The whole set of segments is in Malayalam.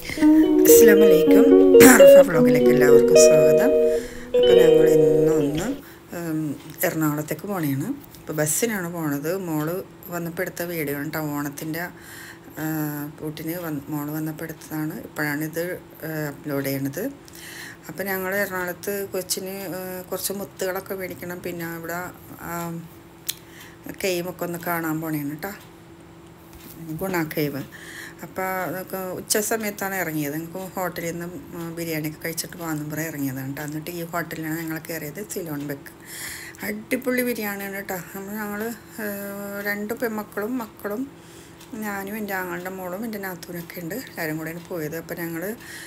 അസ്സാമലൈക്കും അറഫ വ്ളോഗിലേക്ക് എല്ലാവർക്കും സ്വാഗതം അപ്പോൾ ഞങ്ങൾ ഇന്ന് ഒന്ന് ഉം, എറണാകുളത്തേക്ക് പോണേണ് ഇപ്പോൾ ബസ്സിനാണ് പോണത് മോള് വന്നപ്പോൾ എടുത്ത വീഡിയോ ആണ് കേട്ടോ ഓണത്തിൻ്റെ പൂട്ടിന് വന്ന് മോള് വന്നപ്പോൾ എടുത്തതാണ് ഇപ്പോഴാണിത് അപ്ലോഡ് ചെയ്യണത് അപ്പോൾ ഞങ്ങൾ എറണാകുളത്ത് കൊച്ചിന് ആ, കുറച്ച് മുത്തുകളൊക്കെ മേടിക്കണം പിന്നെ ഇവിടെ കെയ്മൊക്കെ ഒന്ന് കാണാൻ പോണേണ് കേട്ടോ ഗുണ കേവ് അപ്പോൾ നമുക്ക് ഉച്ച സമയത്താണ് ഇറങ്ങിയത് ഞങ്ങൾക്ക് ഹോട്ടലിൽ നിന്ന് ബിരിയാണിയൊക്കെ കഴിച്ചിട്ട് പോകാമെന്നും പറയാൻ ഇറങ്ങിയതാണ് കേട്ടോ എന്നിട്ട് ഈ ഹോട്ടലിലാണ് ഞങ്ങൾ കയറിയത് സിലോൺ ബെക്ക് അടിപൊളി ബിരിയാണിയാണ് കേട്ടോ നമ്മൾ ഞങ്ങൾ രണ്ട് പെൺമക്കളും മക്കളും ഞാനും എൻ്റെ ആങ്ങളുടെ മോളും എൻ്റെ നാത്തൂനൊക്കെ ഉണ്ട് എല്ലാവരും കൂടെയാണ് പോയത് അപ്പോൾ ഞങ്ങൾ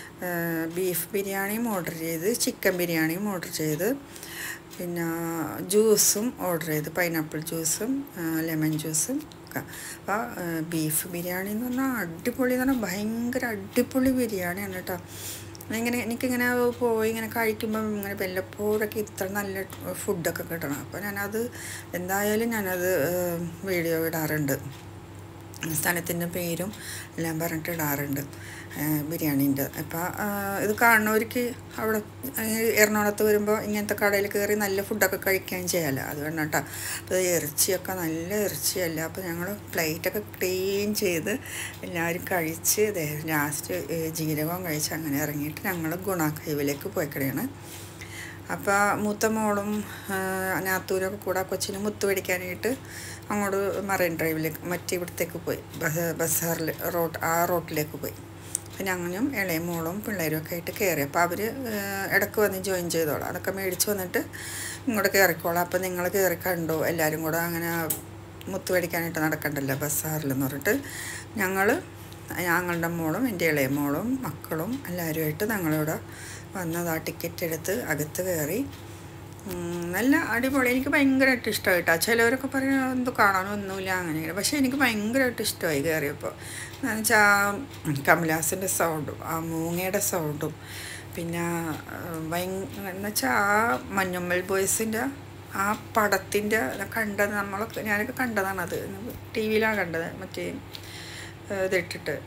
ബീഫ് ബിരിയാണിയും ഓർഡർ ചെയ്ത് ചിക്കൻ ബിരിയാണിയും ഓർഡർ ചെയ്ത് പിന്നെ ജ്യൂസും ഓർഡർ ചെയ്ത് പൈനാപ്പിൾ ജ്യൂസും ലെമൺ ജ്യൂസും ഒക്കെ അപ്പോൾ ബീഫ് ബിരിയാണി എന്ന് പറഞ്ഞാൽ അടിപൊളി എന്ന് പറഞ്ഞാൽ ഭയങ്കര അടിപൊളി ബിരിയാണിയാണ് കേട്ടോ ഇങ്ങനെ എനിക്കിങ്ങനെ പോയി ഇങ്ങനെ കഴിക്കുമ്പം ഇങ്ങനെ വല്ലപ്പോഴൊക്കെ ഇത്ര നല്ല ഫുഡൊക്കെ കിട്ടണം അപ്പോൾ ഞാനത് എന്തായാലും ഞാനത് വീഡിയോ ഇടാറുണ്ട് സ്ഥലത്തിൻ്റെ പേരും എല്ലാം പറഞ്ഞിട്ട് ഇടാറുണ്ട് ബിരിയാണീൻ്റെ അപ്പോൾ ഇത് കാണുന്നവർക്ക് അവിടെ ഏഹ്, എറണാകുളത്ത് വരുമ്പോൾ ഇങ്ങനത്തെ കടയിൽ കയറി നല്ല ഫുഡൊക്കെ കഴിക്കുകയും ചെയ്യാമല്ലോ അതുകൊണ്ട് കേട്ടോ അപ്പോൾ ഇറച്ചിയൊക്കെ നല്ല ഇറച്ചിയല്ല അപ്പോൾ ഞങ്ങൾ പ്ലേറ്റൊക്കെ ക്ലീൻ ചെയ്ത് എല്ലാവരും കഴിച്ച് ലാസ്റ്റ് ജീരകവും കഴിച്ച് അങ്ങനെ ഇറങ്ങിയിട്ട് ഞങ്ങൾ ഗുണാക്കൈവിലേക്ക് പോയിക്കടയാണ് അപ്പോൾ മൂത്ത മോളും നാത്തൂരൊക്കെ കൂടെ കൊച്ചിന് മുത്ത് മേടിക്കാനായിട്ട് അങ്ങോട്ട് മറൈൻ ഡ്രൈവിലേക്ക് മറ്റേ ഇവിടത്തേക്ക് പോയി ബസ് ബസ്സാറിൽ റോഡ് ആ റോട്ടിലേക്ക് പോയി പിന്നെ അങ്ങനെയും ഇളയ മോളും പിള്ളേരും ഒക്കെ ആയിട്ട് കയറി അപ്പോൾ അവർ ഇടയ്ക്ക് വന്ന് ജോയിൻ ചെയ്തോളാം അതൊക്കെ മേടിച്ച് വന്നിട്ട് ഇങ്ങോട്ട് കയറിക്കോളാം അപ്പോൾ നിങ്ങൾ കയറി കണ്ടോ എല്ലാവരും കൂടെ അങ്ങനെ മുത്ത് മേടിക്കാനായിട്ട് നടക്കണ്ടല്ലോ ബസ്സാറിലെന്ന് പറഞ്ഞിട്ട് ഞങ്ങൾ ഞങ്ങളുടെ മോളും എൻ്റെ ഇളയ മോളും മക്കളും എല്ലാവരുമായിട്ട് ഞങ്ങളിവിടെ വന്നത് ആ ടിക്കറ്റ് എടുത്ത് അകത്ത് കയറി ഉം, നല്ല അടിപൊളി എനിക്ക് ഭയങ്കരമായിട്ട് ഇഷ്ടമായി കേട്ടോ ചിലവരൊക്കെ പറയും എന്തോ കാണാനൊന്നുമില്ല അങ്ങനെ ഇങ്ങനെ പക്ഷേ എനിക്ക് ഭയങ്കരമായിട്ട് ഇഷ്ടമായി കയറിയപ്പോൾ എന്ന് വെച്ചാൽ കമലാസിൻ്റെ സൗണ്ടും ആ മൂങ്ങയുടെ സൗണ്ടും പിന്നെ ഭയങ്കര എന്ന് വെച്ചാൽ ആ മഞ്ഞുമ്മൽ ബോയ്സിൻ്റെ ആ പടത്തിൻ്റെ കണ്ടത് നമ്മളൊക്കെ ഞാനൊക്കെ കണ്ടതാണത് ടി വിയിലാണ് കണ്ടത് മറ്റേ ഏഹ് ഇതിട്ടിട്ട്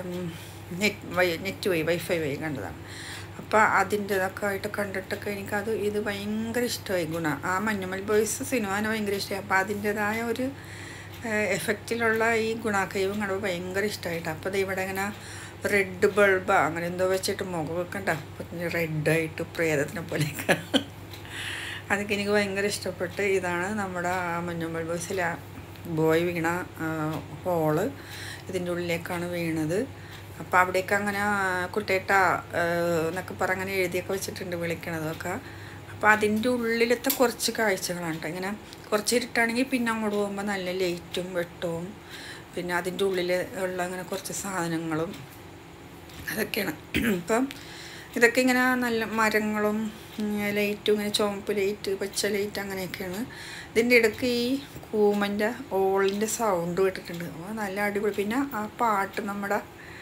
നെറ്റ് വൈ നെറ്റ് വഴി വൈഫൈ വഴി കണ്ടതാണ് അപ്പോൾ അതിൻ്റെ ഇതൊക്കെ ആയിട്ട് കണ്ടിട്ടൊക്കെ എനിക്കത് ഇത് ഭയങ്കര ഇഷ്ടമായി ഗുണ ആ മഞ്ഞുമൽ ബോയ്സ് സിനിമാനെ ഭയങ്കര ഇഷ്ടമായി അപ്പോൾ അതിൻ്റെതായ ഒരു എഫക്റ്റിലുള്ള ഈ ഗുണാക്കൈവും കണ്ടപ്പോൾ ഭയങ്കര ഇഷ്ടമായിട്ട് അപ്പോൾ ഇത് ഇവിടെ ഇങ്ങനെ റെഡ് ബൾബ് അങ്ങനെ എന്തോ വെച്ചിട്ട് മുഖമൊക്കെ ഉണ്ട് അപ്പം റെഡായിട്ട് പ്രേതത്തിനെ പോലെയൊക്കെ അതൊക്കെ എനിക്ക് ഭയങ്കര ഇഷ്ടപ്പെട്ട് ഇതാണ് നമ്മുടെ ആ മഞ്ഞുമ്പൾ ബസ്സിൽ ആ ബോയ് വീണ ആ, ഹോള് ഇതിൻ്റെ ഉള്ളിലേക്കാണ് വീണത് അപ്പോൾ അവിടേക്ക് അങ്ങനെ കുട്ടേട്ട എന്നൊക്കെ പറഞ്ഞ് അങ്ങനെ എഴുതിയൊക്കെ വെച്ചിട്ടുണ്ട് വിളിക്കണതൊക്കെ അപ്പോൾ അതിൻ്റെ ഉള്ളിലത്തെ കുറച്ച് കാഴ്ചകളാണ് കേട്ടോ ഇങ്ങനെ കുറച്ച് ഇരുട്ടാണെങ്കിൽ പിന്നെ അങ്ങോട്ട് പോകുമ്പോൾ നല്ല ലൈറ്റും വെട്ടവും പിന്നെ അതിൻ്റെ ഉള്ളിൽ ഉള്ള അങ്ങനെ കുറച്ച് സാധനങ്ങളും അതൊക്കെയാണ് ഇപ്പം ഇതൊക്കെ ഇങ്ങനെ നല്ല മരങ്ങളും ഉം, ലൈറ്റും ഇങ്ങനെ ചുവപ്പ് ലൈറ്റ് പച്ച ലൈറ്റ് അങ്ങനെയൊക്കെയാണ് ഇതിൻ്റെ ഇടയ്ക്ക് ഈ കൂമൻ്റെ ഓളിൻ്റെ സൗണ്ട് കേട്ടിട്ടുണ്ട് അപ്പോൾ നല്ല അടിപൊളി പിന്നെ ആ പാട്ട് നമ്മുടെ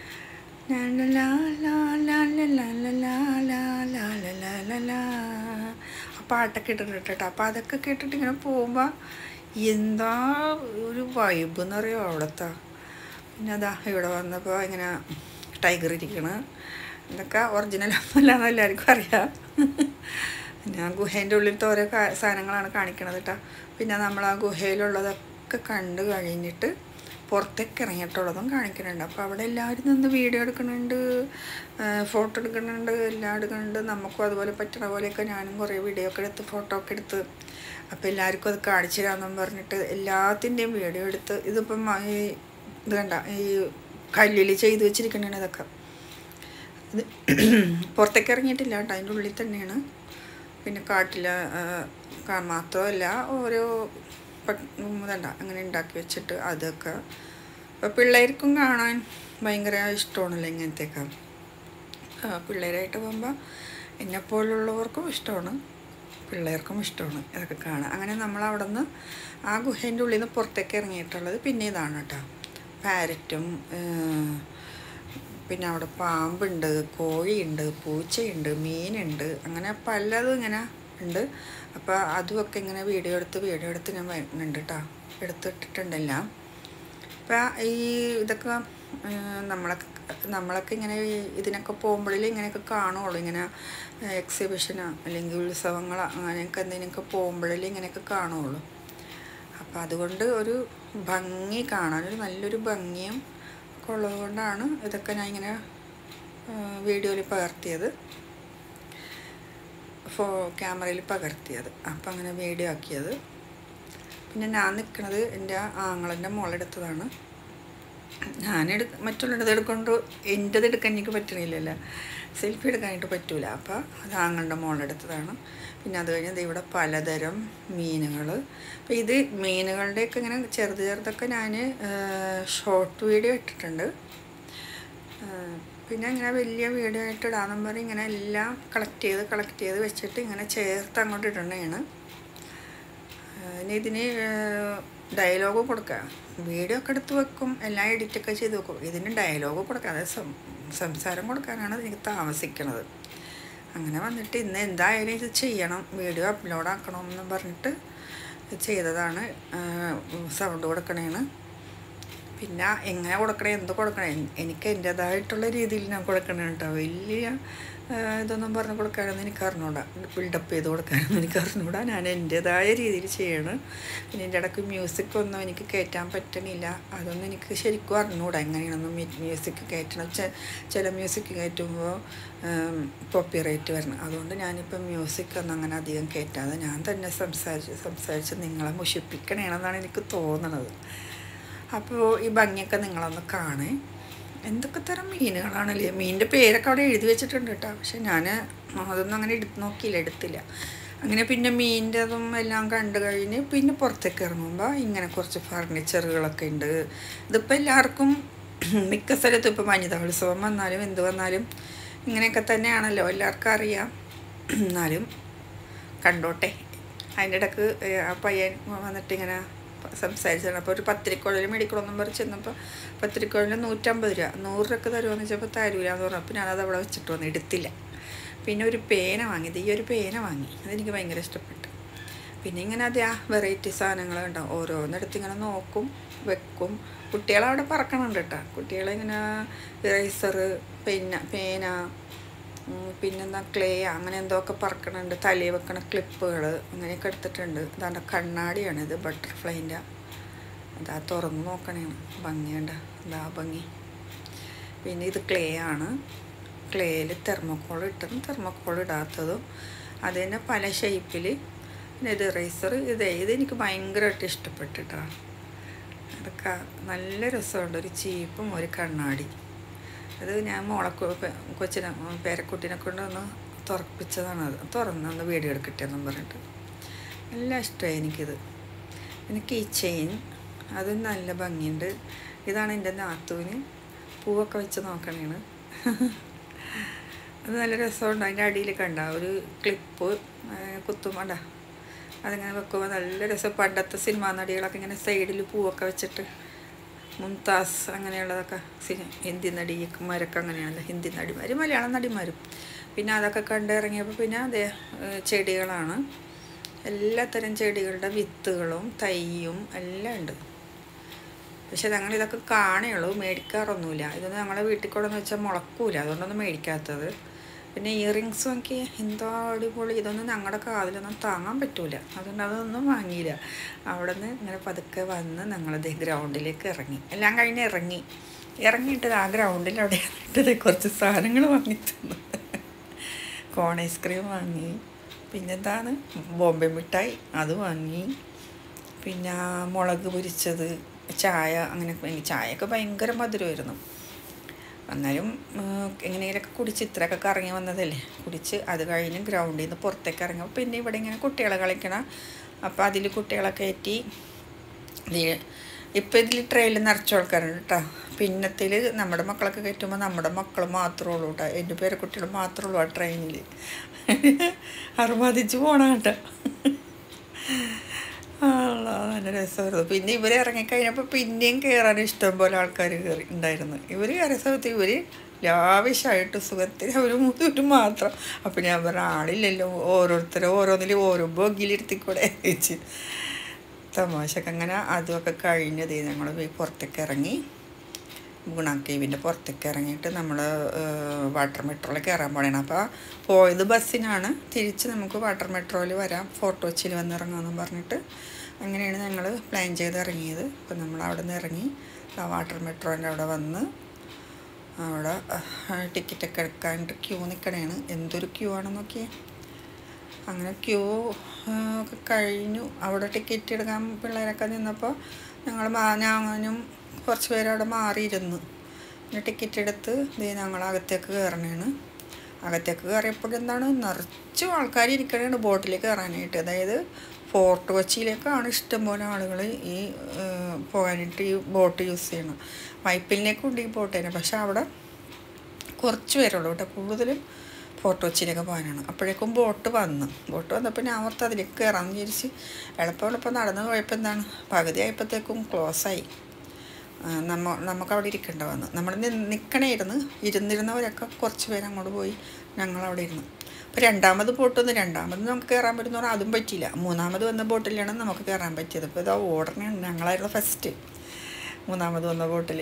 ലാ ലാ ലാ ലാ ലാ ലാ ലാ ലാ ലാ ലാ ലാ ലാ ലാ. ആ പാട്ടൊക്കെ ഇട്ടിട്ടുണ്ട് കേട്ടോ അപ്പോൾ അതൊക്കെ കേട്ടിട്ട് ഇങ്ങനെ പോകുമ്പോൾ എന്താ ഒരു വൈബ് എന്ന് പറയുമോ അവിടുത്തെ പിന്നെ അതാ ഇവിടെ വന്നപ്പോൾ ഇങ്ങനെ ടൈഗർ ഇരിക്കണ് ഇതൊക്കെ ഒറിജിനൽ ഒന്നുമല്ല എന്ന് എല്ലാവർക്കും അറിയാം പിന്നെ ആ ഗുഹേൻ്റെ ഉള്ളിലത്തെ ഓരോ കാ- സാധനങ്ങളാണ് കാണിക്കണത് കേട്ടോ പിന്നെ നമ്മൾ ആ ഗുഹയിലുള്ളതൊക്കെ കണ്ട് കഴിഞ്ഞിട്ട് പുറത്തേക്ക് ഇറങ്ങിയിട്ടുള്ളതും കാണിക്കുന്നുണ്ട് അപ്പോൾ അവിടെ എല്ലാവരും നിന്ന് വീഡിയോ എടുക്കുന്നുണ്ട് ഫോട്ടോ എടുക്കുന്നുണ്ട് എല്ലാം എടുക്കുന്നുണ്ട് നമുക്കും അതുപോലെ പറ്റണ പോലെയൊക്കെ ഞാനും കുറേ വീഡിയോ ഒക്കെ എടുത്ത് ഫോട്ടോ ഒക്കെ എടുത്ത് അപ്പോൾ എല്ലാവർക്കും അത് കാണിച്ചു തരാമെന്നും പറഞ്ഞിട്ട് എല്ലാത്തിൻ്റെയും വീഡിയോ എടുത്ത് ഇതിപ്പം ഈ ഇത് കണ്ട ഈ കല്ലിൽ ചെയ്ത് വെച്ചിരിക്കണതാണ് ഇതൊക്കെ ഇത് പുറത്തേക്ക് ഇറങ്ങിയിട്ടില്ല കേട്ടോ അതിൻ്റെ ഉള്ളിൽ തന്നെയാണ് പിന്നെ കാട്ടിൽ മാത്രമല്ല ഓരോ പ- ഇതണ്ട അങ്ങനെ ഉണ്ടാക്കി വെച്ചിട്ട് അതൊക്കെ അപ്പോൾ പിള്ളേർക്കും കാണാൻ ഭയങ്കര ഇഷ്ടമാണല്ലോ ഇങ്ങനത്തെയൊക്കെ ആ, പിള്ളേരായിട്ട് പോകുമ്പോൾ എന്നെപ്പോലുള്ളവർക്കും ഇഷ്ടമാണ് പിള്ളേർക്കും ഇഷ്ടമാണ് ഇതൊക്കെ കാണാൻ അങ്ങനെ നമ്മൾ അവിടെ നിന്ന് ആ ഗുഹേൻ്റെ ഉള്ളിൽ നിന്ന് പുറത്തേക്ക് ഇറങ്ങിയിട്ടുള്ളത് പിന്നെ ഇതാണ് കേട്ടോ പാരറ്റും പിന്നെ അവിടെ പാമ്പുണ്ട് കോഴിയുണ്ട് പൂച്ചയുണ്ട് മീനുണ്ട് അങ്ങനെ പലതും ഇങ്ങനെ ഉണ്ട് അപ്പോൾ അതുമൊക്കെ ഇങ്ങനെ വീഡിയോ എടുത്ത് വീഡിയോ എടുത്ത് ഞാൻ വരുന്നുണ്ട് കേട്ടോ എടുത്തിട്ടിട്ടുണ്ടെല്ലാം അപ്പം ഈ ഇതൊക്കെ ആ, നമ്മളെ നമ്മളൊക്കെ ഇങ്ങനെ ഈ ഇതിനൊക്കെ പോകുമ്പോഴേ ഇങ്ങനെയൊക്കെ കാണുള്ളൂ ഇങ്ങനെ എക്സിബിഷനോ അല്ലെങ്കിൽ ഉത്സവങ്ങളോ അങ്ങനെയൊക്കെ എന്തെങ്കിലുമൊക്കെ പോകുമ്പോഴേ ഇങ്ങനെയൊക്കെ കാണുള്ളൂ അപ്പം അതുകൊണ്ട് ഒരു ഭംഗി കാണാൻ ഒരു നല്ലൊരു ഭംഗിയും ഒക്കെ ഉള്ളതുകൊണ്ടാണ് ഇതൊക്കെ ഞാൻ ഇങ്ങനെ വീഡിയോയിൽ പകർത്തിയത് ഫോ ക്യാമറയിൽ പകർത്തിയത് അപ്പം അങ്ങനെ വീഡിയോ ആക്കിയത് പിന്നെ ഞാൻ നിൽക്കുന്നത് എൻ്റെ ആങ്ങളൻ്റെ മോളെടുത്തതാണ് ഞാനെടു മറ്റുള്ളവരുടെ എടുക്കൊണ്ട് എൻ്റെത് എടുക്കാൻ എനിക്ക് പറ്റണില്ലല്ലോ സെൽഫി എടുക്കാനായിട്ട് പറ്റൂല അപ്പോൾ അത് ആങ്ങളുടെ മോളെടുത്തതാണ് പിന്നെ അത് കഴിഞ്ഞ് ദേ ഇവിടെ പലതരം മീനുകൾ അപ്പോൾ ഇത് മീനുകളുടെയൊക്കെ ഇങ്ങനെ ചെറുത് ചെറുതൊക്കെ ഞാൻ ഷോർട്ട് വീഡിയോ ഇട്ടിട്ടുണ്ട് ആ, പിന്നെ ഇങ്ങനെ വലിയ വീഡിയോ ആയിട്ട് ഇടാന്നും പറഞ്ഞ് ഇങ്ങനെ എല്ലാം കളക്ട് ചെയ്ത് കളക്ട് ചെയ്ത് വെച്ചിട്ട് ഇങ്ങനെ ചേർത്ത് അങ്ങോട്ട് ഇടണതാണ് ഇനി ഇതിന് ഡയലോഗ് കൊടുക്കാം വീഡിയോ ഒക്കെ എടുത്ത് വെക്കും എല്ലാം എഡിറ്റൊക്കെ ചെയ്ത് വെക്കും ഇതിന് ഡയലോഗ് കൊടുക്കാം അതായത് സം- സംസാരം കൊടുക്കാനാണ് എനിക്ക് താമസിക്കണത് അങ്ങനെ വന്നിട്ട് ഇന്ന് എന്തായാലും ഇത് ചെയ്യണം വീഡിയോ അപ്ലോഡ് ആക്കണം എന്ന് പറഞ്ഞിട്ട് ചെയ്തതാണ് സൗണ്ട് കൊടുക്കണേന്ന് പിന്നെ എങ്ങനെ കൊടുക്കണേ എന്ത് കൊടുക്കണേ എനിക്ക് എൻ്റേതായിട്ടുള്ള രീതിയിൽ ഞാൻ കൊടുക്കണം കേട്ടോ വലിയ ആ, ഇതൊന്നും പറഞ്ഞ് കൊടുക്കാനൊന്നും എനിക്ക് അറിഞ്ഞൂടാ ബിൽഡപ്പ് ചെയ്ത് കൊടുക്കാനൊന്നും എനിക്ക് അറിഞ്ഞൂടാ ഞാൻ എൻ്റേതായ രീതിയിൽ ചെയ്യണം പിന്നെ എൻ്റെ ഇടയ്ക്ക് മ്യൂസിക് ഒന്നും എനിക്ക് കയറ്റാൻ പറ്റണില്ല അതൊന്നും എനിക്ക് ശരിക്കും അറിഞ്ഞൂടാ എങ്ങനെയാണെന്നും മ്യൂസിക് കയറ്റണം ചെ- ചില മ്യൂസിക് കയറ്റുമ്പോൾ കോപ്പിറൈറ്റ് വരണം അതുകൊണ്ട് ഞാനിപ്പോൾ മ്യൂസിക് ഒന്നും അങ്ങനെ അധികം കയറ്റാതെ ഞാൻ തന്നെ സംസാരിച്ച് സംസാരിച്ച് നിങ്ങളെ മുഷിപ്പിക്കണേണെന്നാണ് എനിക്ക് തോന്നണത് അപ്പോൾ ഈ ഭംഗിയൊക്കെ നിങ്ങളൊന്ന് കാണേ എന്തൊക്കെ തരം മീനുകളാണല്ലേ മീനിൻ്റെ പേരൊക്കെ അവിടെ എഴുതി വെച്ചിട്ടുണ്ട് കേട്ടോ പക്ഷെ ഞാൻ അതൊന്നും അങ്ങനെ എടുത്ത് നോക്കിയില്ല എടുത്തില്ല അങ്ങനെ പിന്നെ മീനിൻ്റെ അതും എല്ലാം കണ്ടു കഴിഞ്ഞ് പിന്നെ പുറത്തേക്ക് ഇറങ്ങുമ്പോൾ ഇങ്ങനെ കുറച്ച് ഫർണിച്ചറുകളൊക്കെ ഉണ്ട് ഇതിപ്പോൾ എല്ലാവർക്കും മിക്ക സ്ഥലത്തും ഇപ്പോൾ വനിതാ ഉത്സവം വന്നാലും എന്ത് വന്നാലും ഇങ്ങനെയൊക്കെ തന്നെയാണല്ലോ എല്ലാവർക്കും അറിയാം എന്നാലും കണ്ടോട്ടെ അതിൻ്റെ ഇടക്ക് ഏ, ആ പയ്യൻ വന്നിട്ട് ഇങ്ങനെ സംസാരിച്ചാണ് അപ്പോൾ ഒരു പത്തിരിക്കുഴൽ മേടിക്കണമെന്നും പറഞ്ഞ് ചെന്നപ്പോൾ പത്തിരിക്കുഴലിന് നൂറ്റമ്പത് രൂപ നൂറ് രൂപ തരുമെന്ന് വെച്ചപ്പോൾ തരൂല എന്ന് പറഞ്ഞു അപ്പോൾ ഞാനത് അവിടെ വെച്ചിട്ട് വന്ന് എടുത്തില്ല പിന്നെ ഒരു പേന വാങ്ങിയത് ഈ ഒരു പേന വാങ്ങി അതെനിക്ക് ഭയങ്കര ഇഷ്ടപ്പെട്ടു പിന്നെ ഇങ്ങനെ അതെ ആ വെറൈറ്റി സാധനങ്ങൾ ഉണ്ടാവും ഓരോന്നിടത്ത് ഇങ്ങനെ നോക്കും വെക്കും കുട്ടികളവിടെ പറക്കണുണ്ട് കേട്ടോ കുട്ടികളിങ്ങനെ ഇറേസറ് പെന്ന പേന ഉം, പിന്നെന്താ ക്ലേ അങ്ങനെ എന്തോ ഒക്കെ പറക്കണുണ്ട് തലയിൽ വെക്കണ ക്ലിപ്പുകൾ അങ്ങനെയൊക്കെ എടുത്തിട്ടുണ്ട് അതാണ്ട് കണ്ണാടിയാണിത് ബട്ടർഫ്ലൈൻ്റെ അതാ തുറന്ന് നോക്കണേണ് ഭംഗിയുണ്ട് അതാ ഭംഗി പിന്നെ ഇത് ക്ലേ ആണ് ക്ലേയിൽ തെർമോക്കോൾ ഇട്ടതും തെർമോക്കോൾ ഇടാത്തതും അത് തന്നെ പല ഷേപ്പിൽ പിന്നെ ഇത് ഇറേസർ ഇത് ഇത് എനിക്ക് ഭയങ്കരമായിട്ട് ഇഷ്ടപ്പെട്ടിട്ടാണ് അതൊക്കെ നല്ല രസമുണ്ട് ഒരു ചീപ്പും ഒരു കണ്ണാടി അത് ഞാൻ മോളെ കൊ- പെ- കൊച്ചിനെ പേരക്കുട്ടീനെ കൊണ്ട് ഒന്ന് തുറപ്പിച്ചതാണ് അത് തുറന്ന് ഒന്ന് വീഡിയോ എടുക്കട്ടെ എന്നും പറഞ്ഞിട്ട് നല്ല ഇഷ്ടമായി എനിക്കിത് എനിക്ക് ഈ ചെയിൻ അത് നല്ല ഭംഗിയുണ്ട് ഇതാണ് എൻ്റെ നാത്തൂന് പൂവൊക്കെ വെച്ച് നോക്കണേണ് അത് നല്ല രസമുണ്ട് അതിൻ്റെ അടിയിൽ കണ്ട ഒരു ക്ലിപ്പ് കുത്തും വേണ്ട അതിങ്ങനെ വെക്കുമ്പോൾ നല്ല രസം പണ്ടത്തെ സിനിമാ നടികളൊക്കെ ഇങ്ങനെ സൈഡിൽ പൂവൊക്കെ വെച്ചിട്ട് മുംതാസ് അങ്ങനെയുള്ളതൊക്കെ സി- ഹിന്ദി നടിമാരൊക്കെ അങ്ങനെയാണല്ലോ ഹിന്ദി നടിമാർ മലയാളം നടിമാരും പിന്നെ അതൊക്കെ കണ്ടിറങ്ങിയപ്പോൾ പിന്നെ അതേ ഏഹ് ചെടികളാണ് എല്ലാത്തരം ചെടികളുടെ വിത്തുകളും തൈയും എല്ലാം ഉണ്ട് പക്ഷെ ഞങ്ങൾ ഇതൊക്കെ കാണുള്ളൂ മേടിക്കാറൊന്നുമില്ല ഇതൊന്നും ഞങ്ങളെ വീട്ടിൽ കൊണ്ടെന്ന് വെച്ചാൽ മുളക്കൂല അതുകൊണ്ടൊന്നും മേടിക്കാത്തത് പിന്നെ ഇയറിങ്സും ഒക്കെ എന്തോ അടിപൊളി ഇതൊന്നും ഞങ്ങളുടെ കാതിലൊന്നും താങ്ങാൻ പറ്റൂല അതുകൊണ്ട് അതൊന്നും വാങ്ങിയില്ല അവിടെ നിന്ന് ഇങ്ങനെ പതുക്കെ വന്ന് ഞങ്ങളത് ഗ്രൗണ്ടിലേക്ക് ഇറങ്ങി എല്ലാം കഴിഞ്ഞ് ഇറങ്ങി ഇറങ്ങിയിട്ട് ആ ഗ്രൗണ്ടിൽ അവിടെ ഇട്ടിട്ട് കുറച്ച് സാധനങ്ങൾ വാങ്ങി തന്നു കോൺ ഐസ്ക്രീം വാങ്ങി പിന്നെന്താണ് ബോംബെ മിഠായി അത് വാങ്ങി പിന്നെ മുളക് പൊരിച്ചത് ചായ അങ്ങനെ എനിക്ക് ചായയൊക്കെ ഭയങ്കര മധുരമായിരുന്നു എന്നാലും ഉം, എങ്ങനെയൊക്കെ കുടിച്ച് ഇത്രയൊക്കെ കറങ്ങി വന്നതല്ലേ കുടിച്ച് അത് കഴിഞ്ഞ് ഗ്രൗണ്ടിൽ നിന്ന് പുറത്തേക്ക് ഇറങ്ങുമ്പോൾ പിന്നെ ഇവിടെ ഇങ്ങനെ കുട്ടികളെ കളിക്കണം അപ്പോൾ അതിൽ കുട്ടികളെ കയറ്റി ഇപ്പം ഇതിൽ ട്രെയിനിൽ നിറച്ച ആൾക്കാരുണ്ട് കേട്ടോ പിന്നത്തിൽ നമ്മുടെ മക്കളൊക്കെ കയറ്റുമ്പോൾ നമ്മുടെ മക്കൾ മാത്രമേ ഉള്ളൂ കേട്ടോ എൻ്റെ പേരെ കുട്ടികൾ മാത്രമേ ഉള്ളൂ ആ ട്രെയിനിൽ അറുപതിച്ച് പോകണം കേട്ടോ ആളാ, നല്ല രസമായിരുന്നു പിന്നെ ഇവർ ഇറങ്ങിക്കഴിഞ്ഞപ്പോൾ പിന്നെയും കയറാൻ ഇഷ്ടം പോലെ ആൾക്കാർ കയറി ഉണ്ടായിരുന്നു ഇവർ കയറിയ സമയത്ത് ഇവർ ലാവിഷായിട്ട് സുഖത്തിന് അവർ മൂന്നൂര് മാത്രം അപ്പം ഞാൻ പറഞ്ഞ ആളില്ലല്ലോ ഓരോരുത്തരും ഓരോന്നിലും ഓരോ ബോഗിലിരുത്തിക്കൂടെ വെച്ച് തമാശക്ക് അങ്ങനെ അതുമൊക്കെ കഴിഞ്ഞത് ഞങ്ങൾ പുറത്തേക്ക് ഇറങ്ങി ഗുണ കേവിൻ്റെ പുറത്തേക്ക് ഇറങ്ങിയിട്ട് നമ്മൾ വാട്ടർ മെട്രോയിൽ കയറാൻ പോണേണ് അപ്പോൾ പോയത് ബസ്സിനാണ് തിരിച്ച് നമുക്ക് വാട്ടർ മെട്രോയിൽ വരാം ഫോർട്ട് കൊച്ചിയിൽ വന്ന് ഇറങ്ങാമെന്ന് പറഞ്ഞിട്ട് അങ്ങനെയാണ് ഞങ്ങൾ പ്ലാൻ ചെയ്ത് ഇറങ്ങിയത് അപ്പോൾ നമ്മൾ അവിടെ നിന്ന് ഇറങ്ങി ആ വാട്ടർ മെട്രോൻ്റെ അവിടെ വന്ന് അവിടെ ടിക്കറ്റൊക്കെ എടുക്കാനായിട്ട് ക്യൂ നിൽക്കണേണ് എന്തൊരു ക്യൂ ആണെന്ന് നോക്കിയേ അങ്ങനെ ക്യൂ ഒക്കെ കഴിഞ്ഞു അവിടെ ടിക്കറ്റ് എടുക്കാൻ പിള്ളേരൊക്കെ നിന്നപ്പോൾ ഞങ്ങൾ ഞാനും കുറച്ച് പേര് അവിടെ മാറിയിരുന്നു പിന്നെ ടിക്കറ്റ് എടുത്ത് ദേ ഞങ്ങൾ അകത്തേക്ക് കയറണേണ് അകത്തേക്ക് കയറിയപ്പോൾ എന്താണ് നിറച്ചും ആൾക്കാർ ഇരിക്കണേണ് ബോട്ടിൽ കയറാനായിട്ട് അതായത് ഫോർട്ട് കൊച്ചിയിലേക്കാണ് ഇഷ്ടംപോലെ ആളുകൾ ഈ ഏഹ്, പോകാനായിട്ട് ഈ ബോട്ട് യൂസ് ചെയ്യണം വൈപ്പിലിനേക്കുണ്ട് ഈ ബോട്ട് തന്നെ പക്ഷെ അവിടെ കുറച്ച് പേരുള്ളൂ കേട്ടോ കൂടുതലും ഫോർട്ട് കൊച്ചിയിലേക്ക് പോകാനാണ് അപ്പോഴേക്കും ബോട്ട് വന്നു ബോട്ട് വന്നപ്പോൾ ഞാൻ ഓർത്ത് അതിലേക്ക് കയറാമെന്ന് വിചാരിച്ച് എളുപ്പം എളുപ്പം നടന്ന് പോയപ്പോൾ എന്താണ് പകുതി ആയപ്പോഴത്തേക്കും ക്ലോസായി നമ്മ നമുക്ക് അവിടെ ഇരിക്കേണ്ട വന്നു നമ്മൾ നിൽക്കണമായിരുന്നു ഇരുന്നിരുന്നവരൊക്കെ കുറച്ച് പേര് അങ്ങോട്ട് പോയി ഞങ്ങൾ അവിടെ ഇരുന്നു അപ്പോൾ രണ്ടാമത് ബോട്ട് വന്ന് രണ്ടാമത് നമുക്ക് കയറാൻ പറ്റുന്ന പറഞ്ഞാൽ അതും പറ്റിയില്ല മൂന്നാമത് വന്ന ബോട്ടിലാണ് നമുക്ക് കയറാൻ പറ്റിയത് അപ്പോൾ ഇതാ ഓടണേ ഞങ്ങളായിരുന്നു ഫസ്റ്റ് മൂന്നാമത് വന്ന ബോട്ടിൽ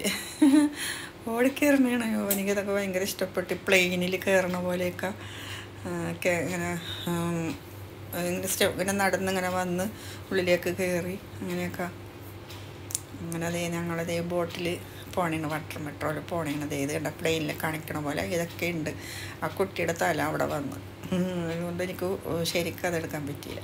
ഓടിക്കയറണേണ് എനിക്കതൊക്കെ ഭയങ്കര ഇഷ്ടപ്പെട്ട് പ്ലെയിനിൽ കയറണ പോലെയൊക്കെ ആ, ഒക്കെ ഇങ്ങനെ ഉം, ഇങ്ങനെ സ്റ്റെ ഇങ്ങനെ നടന്ന് ഇങ്ങനെ വന്ന് ഉള്ളിലേക്ക് കയറി അങ്ങനെയൊക്കെ അങ്ങനെ അതേ ഞങ്ങളതേ ബോട്ടിൽ പോണേണ് വാട്ടർ മെട്രോയിൽ പോണേണ് അതേ ഇത് കണ്ട പ്ലെയിനിൽ കാണിക്കണ പോലെ ഇതൊക്കെ ഉണ്ട് ആ കുട്ടിയുടെ തല അവിടെ വന്ന് ഉം, അതുകൊണ്ട് എനിക്ക് ശരിക്കും അതെടുക്കാൻ പറ്റിയില്ല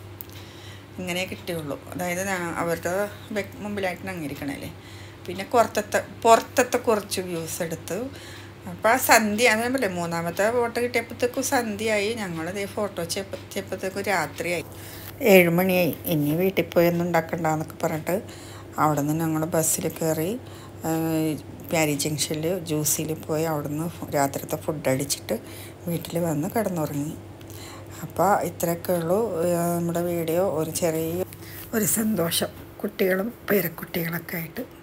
ഇങ്ങനെ കിട്ടുകയുള്ളൂ അതായത് ഞാൻ അവരുടെ ബെ- മുമ്പിലായിട്ട് ഞങ്ങിരിക്കണല്ലേ പിന്നെ പുറത്തത്തെ പുറത്തത്തെ കുറച്ച് വ്യൂസ് എടുത്തു അപ്പോൾ ആ സന്ധ്യ അങ്ങനെ പറയില്ലേ മൂന്നാമത്തെ ഫോട്ടോ കിട്ടിയപ്പോഴത്തേക്കും സന്ധ്യയായി ഞങ്ങളിതേ ഫോട്ടോ ചെപ്പത്തേക്കും രാത്രിയായി ഏഴുമണിയായി ഇനി വീട്ടിൽ പോയി ഒന്നും ഉണ്ടാക്കണ്ടെന്നൊക്കെ പറഞ്ഞിട്ട് അവിടെ നിന്ന് ഞങ്ങൾ ബസ്സിൽ കയറി പ്യാരി ജംഗ്ഷനിൽ ജ്യൂസിൽ പോയി അവിടെ നിന്ന് രാത്രിത്തെ ഫുഡ് അടിച്ചിട്ട് വീട്ടിൽ വന്ന് കിടന്നുറങ്ങി അപ്പോൾ ഇത്രയൊക്കെ ഉള്ളൂ ഏഹ് നമ്മുടെ വീഡിയോ ഒരു ചെറിയ ഒരു സന്തോഷം കുട്ടികളും പേരക്കുട്ടികളൊക്കെ ആയിട്ട്